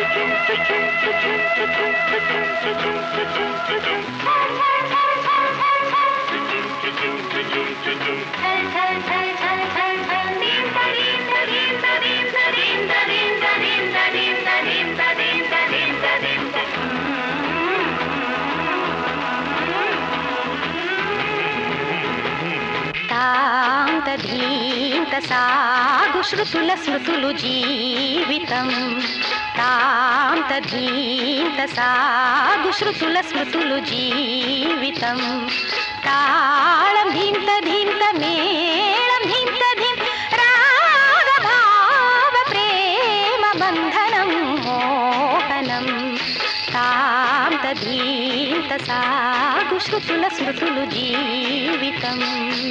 తాంత ధీంత సాగు శృతుల స్మృతులు జీవితం తాంత ధీంత సాగు శృతుల స్మృతులు జీవితం తాళం ధీంత ధీంత మేళం ధీంత ధీం రాగ భావ ప్రేమ బంధనం మోహనం తాంత ధీంత సాగు శృతుల స్మృతులు జీవితం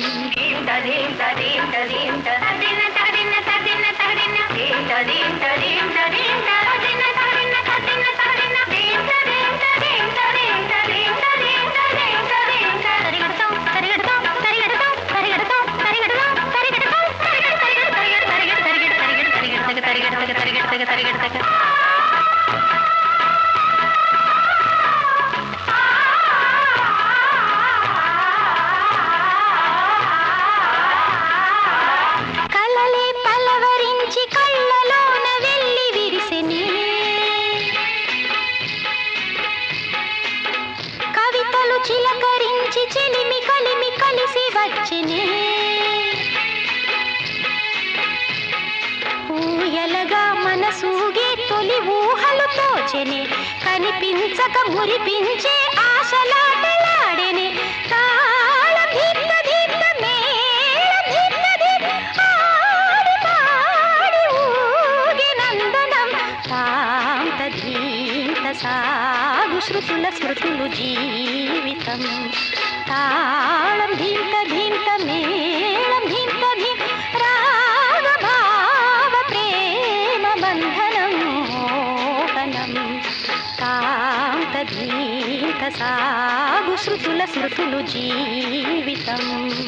కలలే పలవరించి కళ్ళలోన వెళ్ళి విరిసెని కవితలు చిలకరించి చెలిమి కలిమి కలిసి వచ్చెని ఊయలగా మనసూగే తొలి ఊహలు తోచెని కనిపించక మురిపించే ఆశలాటలాడెని తాళం ధిత్త ధిత్త మేళం ధిత్త ధిత్ ఆడి పాడి ఊగి నందనం శాంత ధీంత సాగు శృతుల స్మృతులు జీవితం తాళం ధీంత ధీంత మేళం ధీంత ధీం రాగ భావ ప్రేమ బంధనం మోహనం కాంత ధీంత సాగు శృతుల స్మృతులు జీవితం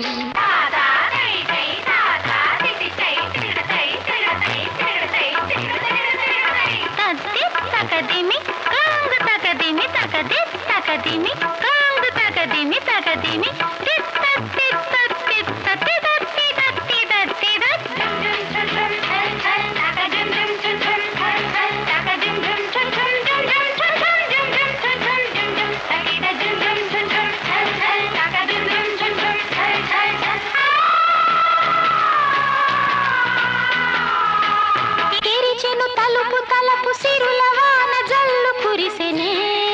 తద్ది తకదిమి కాంగు తకదిమి తకది తకదిమి కాంగు తకదిమి తకదిమి తిత్త తిత్త తిత్త తిదత్తి దత్తి దత్తి తెరిచెను తలుపు తలపు సిరుల వాన జల్లు కురిసెనే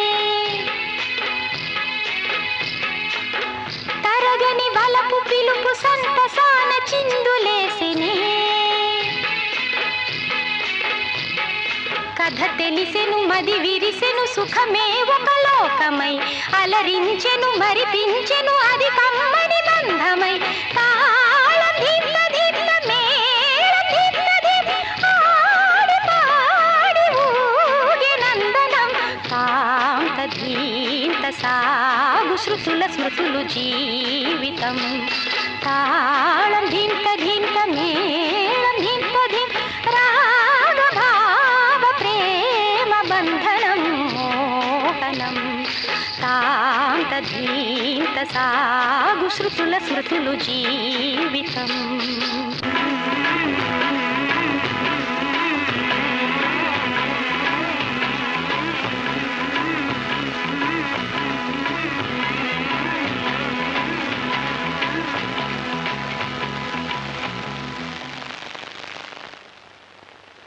తరగని వలపు పిలుపు సంతసాన చిందులేసెనే కథ తెలిసెను మది విరిసెను సుఖమే ఒక లోకమై అలరించెను మరిపించెను అది కమ్మని బంధమై తాళం ధిత్త ధిత్త మేళం ధిత్త ధిత్ ఆడి పాడి ఊగి నందనం కాంత ధీంత సాగు శృతుల స్మృతులు జీవితం తాళం ధింత ధింత మేళం ధింత ధిం రాగ భావ ప్రేమ బంధనం మోహనం తాంత ధీంత సాగు శృతుల స్మృతులు జీవితం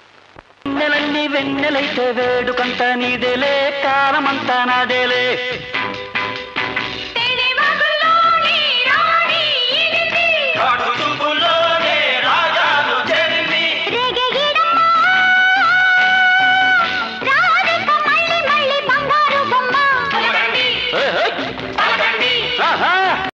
నెలల్ని వెన్నెలైతే వేడుకంత నీదేలే కాలమంతా నాదేలే